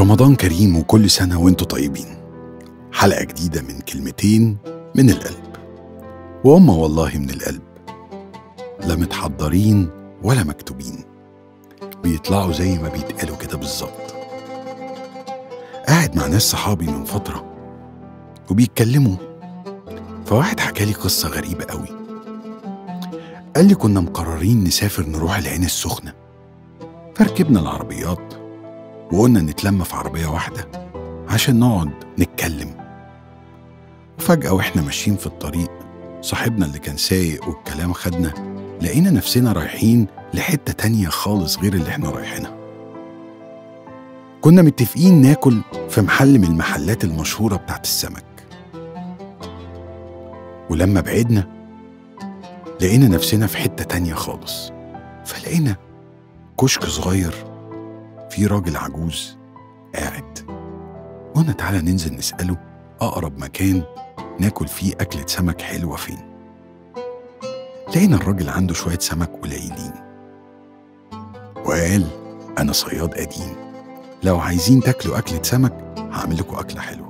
رمضان كريم وكل سنة وانتوا طيبين حلقة جديدة من كلمتين من القلب وهم والله من القلب لا متحضرين ولا مكتوبين بيطلعوا زي ما بيتقالوا كده بالظبط قاعد مع ناس صحابي من فترة وبيتكلموا فواحد حكى لي قصة غريبة قوي قال لي كنا مقررين نسافر نروح العين السخنة فركبنا العربيات وقلنا نتلم في عربية واحدة عشان نقعد نتكلم وفجأة واحنا ماشيين في الطريق صاحبنا اللي كان سايق والكلام خدنا لقينا نفسنا رايحين لحتة تانية خالص غير اللي احنا رايحينها كنا متفقين ناكل في محل من المحلات المشهورة بتاعت السمك ولما بعدنا لقينا نفسنا في حتة تانية خالص فلقينا كشك صغير في راجل عجوز قاعد قلنا تعالى ننزل نسأله أقرب مكان ناكل فيه أكلة سمك حلوة فين لقينا الراجل عنده شوية سمك قليلين وقال أنا صياد قديم لو عايزين تاكلوا أكلة سمك هعمل لكم أكلة حلوة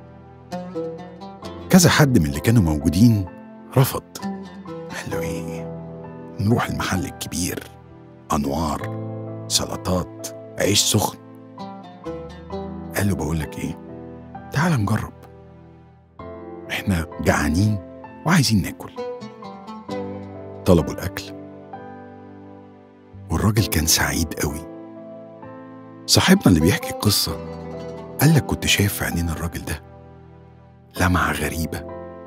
كذا حد من اللي كانوا موجودين رفض قال له إيه نروح المحل الكبير أنوار سلطات عيش سخن قال له بقول لك ايه تعال نجرب احنا جعانين وعايزين ناكل طلبوا الاكل والراجل كان سعيد قوي صاحبنا اللي بيحكي القصة قال لك كنت شايف في عينين الراجل ده لمعة غريبة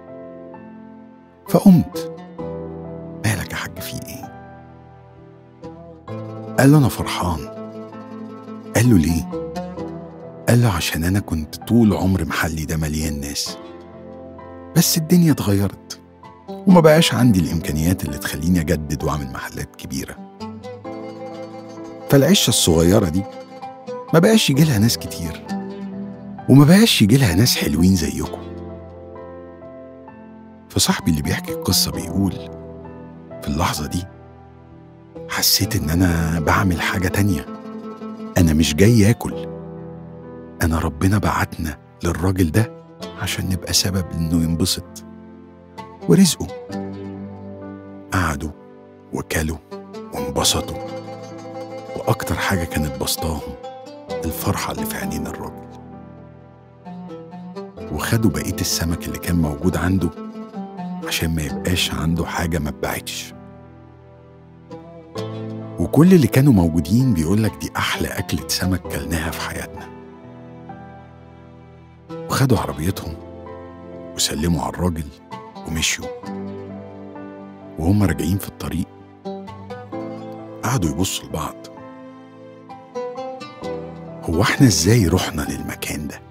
فقمت مالك يا حاج في ايه قال له انا فرحان قال له ليه قال له عشان انا كنت طول عمر محلي ده مليان ناس بس الدنيا اتغيرت وما بقاش عندي الامكانيات اللي تخليني اجدد واعمل محلات كبيره فالعشه الصغيره دي ما بقاش يجي لها ناس كتير وما بقاش يجي لها ناس حلوين زيكم فصاحبي اللي بيحكي القصه بيقول في اللحظه دي حسيت ان انا بعمل حاجه تانيه انا مش جاي اكل انا ربنا بعتنا للراجل ده عشان نبقى سبب انه ينبسط ورزقه قعدوا وكلوا وانبسطوا واكتر حاجه كانت بسطاهم الفرحه اللي في عينين الراجل وخدوا بقيه السمك اللي كان موجود عنده عشان ما يبقاش عنده حاجه ما اتباعتش وكل اللي كانوا موجودين بيقول لك دي احلى اكله سمك كلناها في حياتنا وخدوا عربيتهم وسلموا على الراجل ومشيوا وهم راجعين في الطريق قعدوا يبصوا لبعض هو احنا ازاي رحنا للمكان ده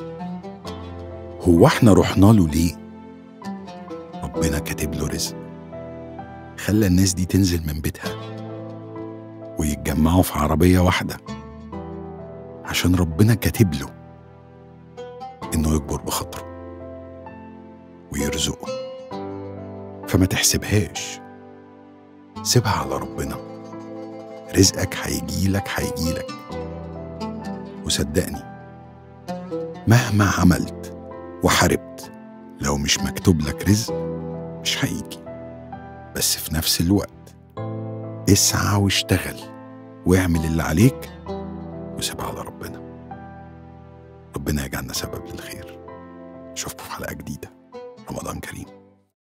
هو احنا رحنا له ليه ربنا كاتب له رزق خلى الناس دي تنزل من بيتها ويتجمعوا في عربية واحدة عشان ربنا كاتب له إنه يكبر بخاطره ويرزقه فما تحسبهاش سيبها على ربنا رزقك هيجيلك هيجيلك وصدقني مهما عملت وحاربت لو مش مكتوب لك رزق مش هيجي بس في نفس الوقت اسعى واشتغل واعمل اللي عليك وسيبها على ربنا ربنا يجعلنا سبب للخير اشوفكم في حلقه جديده رمضان كريم